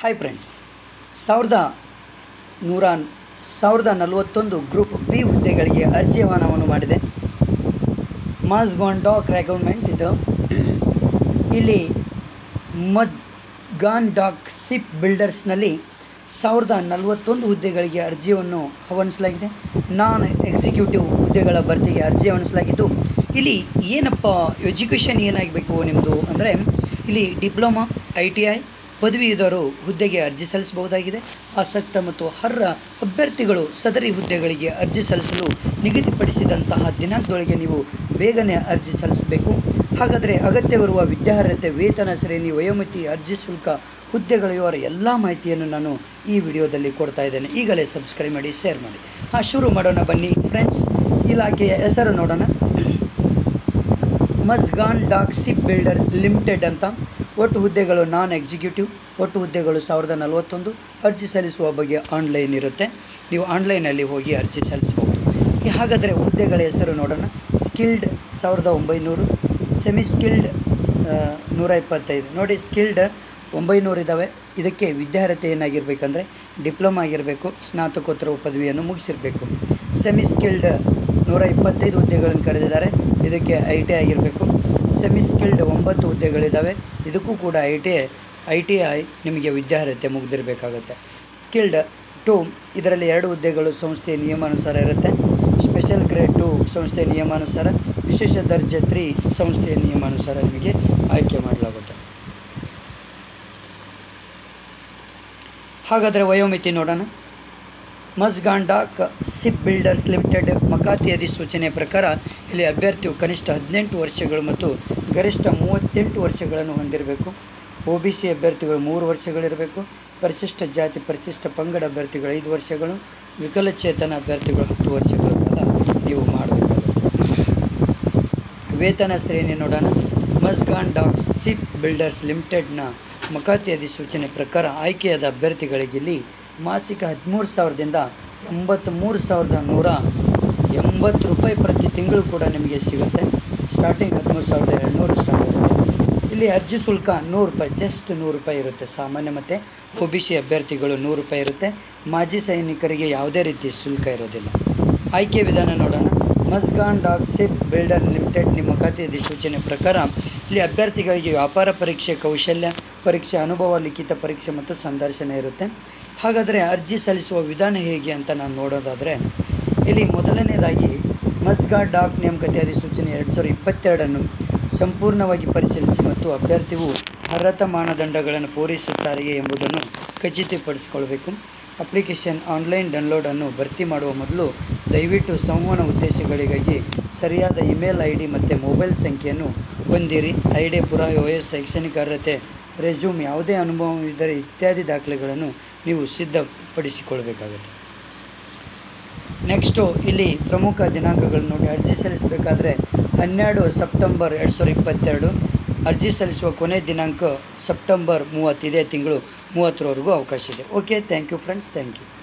hi friends ಸಾವಿರದ ನೂರ ಸಾವಿರದ ನಲವತ್ತೊಂದು ಗ್ರೂಪ್ ಬಿ ಹುದ್ದೆಗಳಿಗೆ ಅರ್ಜಿ ಆಹ್ವಾನವನ್ನು ಮಾಡಿದೆ ಮಾಸ್ಗಾನ್ ಡಾಕ್ ರೆಕಮೆಂಟ್ ಇದು ಇಲ್ಲಿ ಮದ್ಗಾನ್ ಡಾಕ್ ಸಿಪ್ ಬಿಲ್ಡರ್ಸ್ನಲ್ಲಿ ಸಾವಿರದ ನಲವತ್ತೊಂದು ಹುದ್ದೆಗಳಿಗೆ ಅರ್ಜಿಯನ್ನು ಆಹ್ವಾನಿಸಲಾಗಿದೆ ನಾನ್ ಎಕ್ಸಿಕ್ಯೂಟಿವ್ ಹುದ್ದೆಗಳ ಭರ್ತಿಗೆ ಅರ್ಜಿ ಆಹ್ವಾನಿಸಲಾಗಿದ್ದು ಇಲ್ಲಿ ಏನಪ್ಪ ಎಜುಕೇಷನ್ ಏನಾಗಬೇಕು ನಿಮ್ಮದು ಅಂದರೆ ಇಲ್ಲಿ ಡಿಪ್ಲೊಮಾ ಐ ಟಿ ಐ ಪದವೀಧರು ಹುದ್ದೆಗೆ ಅರ್ಜಿ ಸಲ್ಲಿಸಬಹುದಾಗಿದೆ ಆಸಕ್ತ ಮತ್ತು ಅರ್ಹ ಅಭ್ಯರ್ಥಿಗಳು ಸದರಿ ಹುದ್ದೆಗಳಿಗೆ ಅರ್ಜಿ ಸಲ್ಲಿಸಲು ನಿಗದಿಪಡಿಸಿದಂತಹ ದಿನಾಂಕದೊಳಗೆ ನೀವು ಬೇಗನೆ ಅರ್ಜಿ ಸಲ್ಲಿಸಬೇಕು ಹಾಗಾದರೆ ಅಗತ್ಯವಿರುವ ವಿದ್ಯಾರ್ಹತೆ ವೇತನ ಶ್ರೇಣಿ ವಯೋಮಿತಿ ಅರ್ಜಿ ಶುಲ್ಕ ಹುದ್ದೆಗಳ ವಿವರ ಎಲ್ಲ ಮಾಹಿತಿಯನ್ನು ನಾನು ಈ ವಿಡಿಯೋದಲ್ಲಿ ಕೊಡ್ತಾ ಇದ್ದೇನೆ ಈಗಲೇ ಸಬ್ಸ್ಕ್ರೈಬ್ ಮಾಡಿ ಶೇರ್ ಮಾಡಿ ಹಾಂ ಶುರು ಮಾಡೋಣ ಬನ್ನಿ ಫ್ರೆಂಡ್ಸ್ ಇಲಾಖೆಯ ಹೆಸರು ನೋಡೋಣ Mazagon dock ship builder limited ಅಂತ ಒಟ್ಟು ಹುದ್ದೆಗಳು ನಾನ್ ಎಕ್ಸಿಕ್ಯೂಟಿವ್ ಒಟ್ಟು ಹುದ್ದೆಗಳು ಸಾವಿರದ ನಲವತ್ತೊಂದು ಅರ್ಜಿ ಸಲ್ಲಿಸುವ ಬಗ್ಗೆ ಆನ್ಲೈನ್ ಇರುತ್ತೆ ನೀವು ಆನ್ಲೈನಲ್ಲಿ ಹೋಗಿ ಅರ್ಜಿ ಸಲ್ಲಿಸಬಹುದು ಈ ಹಾಗಾದರೆ ಹುದ್ದೆಗಳ ಹೆಸರು ನೋಡೋಣ ಸ್ಕಿಲ್ಡ್ ಸಾವಿರದ ಒಂಬೈನೂರು ಸೆಮಿ ಸ್ಕಿಲ್ಡ್ ನೂರ ಇಪ್ಪತ್ತೈದು ನೋಡಿ ಸ್ಕಿಲ್ಡ್ ಒಂಬೈನೂರು ಇದ್ದಾವೆ ಇದಕ್ಕೆ ವಿದ್ಯಾರ್ಹತೆ ಏನಾಗಿರಬೇಕಂದ್ರೆ ಡಿಪ್ಲೊಮಾ ಆಗಿರಬೇಕು ಸ್ನಾತಕೋತ್ತರ ಪದವಿಯನ್ನು ಮುಗಿಸಿರಬೇಕು ಸೆಮಿ ಸ್ಕಿಲ್ಡ್ ನೂರ ಇಪ್ಪತ್ತೈದು ಹುದ್ದೆಗಳನ್ನು ಕರೆದಿದ್ದಾರೆ ಇದಕ್ಕೆ ಐ ಟಿ ಆಗಿರಬೇಕು ಸೆಮಿ ಸ್ಕಿಲ್ಡ್ ಒಂಬತ್ತು ಹುದ್ದೆಗಳಿದ್ದಾವೆ ಇದಕ್ಕೂ ಕೂಡ I T I I T I ನಿಮಗೆ ವಿದ್ಯಾರ್ಹತೆ ಮುಗಿದಿರಬೇಕಾಗುತ್ತೆ ಸ್ಕಿಲ್ಡ್ ಟು ಇದರಲ್ಲಿ ಎರಡು ಹುದ್ದೆಗಳು ಸಂಸ್ಥೆಯ ನಿಯಮಾನುಸಾರ ಇರುತ್ತೆ ಸ್ಪೆಷಲ್ ಗ್ರೇಡ್ ಟು ಸಂಸ್ಥೆಯ ನಿಯಮಾನುಸಾರ ವಿಶೇಷ ದರ್ಜೆ ತ್ರೀ ಸಂಸ್ಥೆಯ ನಿಯಮಾನುಸಾರ ನಿಮಗೆ ಆಯ್ಕೆ ಮಾಡಲಾಗುತ್ತೆ ಹಾಗಾದರೆ ವಯೋಮಿತಿ ನೋಡೋಣ ಮಸ್ಗಾಂಡಾಕ್ ಸಿಪ್ ಬಿಲ್ಡರ್ಸ್ ಲಿಮಿಟೆಡ್ ಮಕಾತಿ ಅಧಿಸೂಚನೆ ಪ್ರಕಾರ ಇಲ್ಲಿ ಅಭ್ಯರ್ಥಿಯು ಕನಿಷ್ಠ ಹದಿನೆಂಟು ವರ್ಷಗಳು ಮತ್ತು ಗರಿಷ್ಠ ಮೂವತ್ತೆಂಟು ವರ್ಷಗಳನ್ನು ಹೊಂದಿರಬೇಕು ಒ ಬಿ ಸಿ ಅಭ್ಯರ್ಥಿಗಳು ಮೂರು ವರ್ಷಗಳಿರಬೇಕು ಪರಿಶಿಷ್ಟ ಜಾತಿ ಪರಿಶಿಷ್ಟ ಪಂಗಡ ಅಭ್ಯರ್ಥಿಗಳು ಐದು ವರ್ಷಗಳು ವಿಕಲಚೇತನ ಅಭ್ಯರ್ಥಿಗಳು ಹತ್ತು ವರ್ಷಗಳ ಕಾಲ ನೀವು ಮಾಡಬೇಕಾಗುತ್ತೆ ವೇತನ ಶ್ರೇಣಿ ನೋಡೋಣ ಮಸ್ಗಾನ್ ಡಾಕ್ಸ್ ಸಿಪ್ ಬಿಲ್ಡರ್ಸ್ ಲಿಮಿಟೆಡ್ನ ಮಕಾತಿ ಅಧಿಸೂಚನೆ ಪ್ರಕಾರ ಆಯ್ಕೆಯಾದ ಅಭ್ಯರ್ಥಿಗಳಿಗೆ ಇಲ್ಲಿ ಮಾಸಿಕ ಹದಿಮೂರು ಸಾವಿರದಿಂದ ಎಂಬತ್ತ್ಮೂರು ಸಾವಿರದ ನೂರ ಎಂಬತ್ತು ರೂಪಾಯಿ ಪ್ರತಿ ತಿಂಗಳು ಕೂಡ ನಿಮಗೆ ಸಿಗುತ್ತೆ ಸ್ಟಾರ್ಟಿಂಗ್ ಹದಿಮೂರು ಸಾವಿರದ ಎರಡುನೂರು ಸ್ಟಾರ್ಟ್ ಆಗುತ್ತೆ ಇಲ್ಲಿ ಅರ್ಜಿ ಶುಲ್ಕ ನೂರು ರೂಪಾಯಿ ಜಸ್ಟ್ ನೂರು ರೂಪಾಯಿ ಇರುತ್ತೆ ಸಾಮಾನ್ಯ ಮತ್ತು ಒ ಬಿ ಸಿ ಅಭ್ಯರ್ಥಿಗಳು ನೂರು ರೂಪಾಯಿ ಇರುತ್ತೆ ಮಾಜಿ ಸೈನಿಕರಿಗೆ ಯಾವುದೇ ರೀತಿ ಶುಲ್ಕ ಇರೋದಿಲ್ಲ ಆಯ್ಕೆ ವಿಧಾನ ನೋಡೋಣ Mazagon dock ship builder limited ನಿಮ್ಮ ಖಾತೆ ಅಧಿಸೂಚನೆ ಪ್ರಕಾರ ಇಲ್ಲಿ ಅಭ್ಯರ್ಥಿಗಳಿಗೆ ವ್ಯಾಪಾರ ಪರೀಕ್ಷೆ ಕೌಶಲ್ಯ ಪರೀಕ್ಷೆ ಅನುಭವ ಲಿಖಿತ ಪರೀಕ್ಷೆ ಮತ್ತು ಸಂದರ್ಶನ ಇರುತ್ತೆ ಹಾಗಾದರೆ ಅರ್ಜಿ ಸಲ್ಲಿಸುವ ವಿಧಾನ ಹೇಗೆ ಅಂತ ನಾನು ನೋಡೋದಾದರೆ ಇಲ್ಲಿ ಮೊದಲನೇದಾಗಿ ಮಸ್ಗಾ ಡಾಕ್ ನೇಮಕಾತಿ ಅಧಿಸೂಚನೆ ಎರಡು ಸಾವಿರದ ಇಪ್ಪತ್ತೆರಡನ್ನು ಸಂಪೂರ್ಣವಾಗಿ ಪರಿಶೀಲಿಸಿ ಮತ್ತು ಅಭ್ಯರ್ಥಿಯು ಅರ್ಹತಾ ಮಾನದಂಡಗಳನ್ನು ಪೂರೈಸುತ್ತಾರೆಯೇ ಎಂಬುದನ್ನು ಖಚಿತಪಡಿಸಿಕೊಳ್ಬೇಕು ಅಪ್ಲಿಕೇಶನ್ ಆನ್ಲೈನ್ ಡೌನ್ಲೋಡನ್ನು ಭರ್ತಿ ಮಾಡುವ ಮೊದಲು ದಯವಿಟ್ಟು ಸಂವಹನ ಉದ್ದೇಶಗಳಿಗಾಗಿ ಸರಿಯಾದ ಇಮೇಲ್ ಐ ಡಿ ಮತ್ತು ಮೊಬೈಲ್ ಸಂಖ್ಯೆಯನ್ನು ಹೊಂದಿರಿ ಐ ಡಿ ಪುರಾವೆ ವಯಸ್ಸು ಶೈಕ್ಷಣಿಕ ಅರ್ಹತೆ ರೆಸ್ಯೂಮ್ ಯಾವುದೇ ಅನುಭವವಿದ್ದರೆ ಇತ್ಯಾದಿ ದಾಖಲೆಗಳನ್ನು ನೀವು ಸಿದ್ಧಪಡಿಸಿಕೊಳ್ಬೇಕಾಗುತ್ತೆ ನೆಕ್ಸ್ಟು ಇಲ್ಲಿ ಪ್ರಮುಖ ದಿನಾಂಕಗಳು ನೋಡಿ ಅರ್ಜಿ ಸಲ್ಲಿಸಬೇಕಾದ್ರೆ ಹನ್ನೆರಡು ಸೆಪ್ಟೆಂಬರ್ ಎರಡು ಸಾವಿರದ ಇಪ್ಪತ್ತೆರಡು ಅರ್ಜಿ ಸಲ್ಲಿಸುವ ಕೊನೆ ದಿನಾಂಕ ಸೆಪ್ಟೆಂಬರ್ ಮೂವತ್ತು ಇದೇ ತಿಂಗಳು ಮೂವತ್ತರವರೆಗೂ ಅವಕಾಶ ಇದೆ okay thank you friends thank you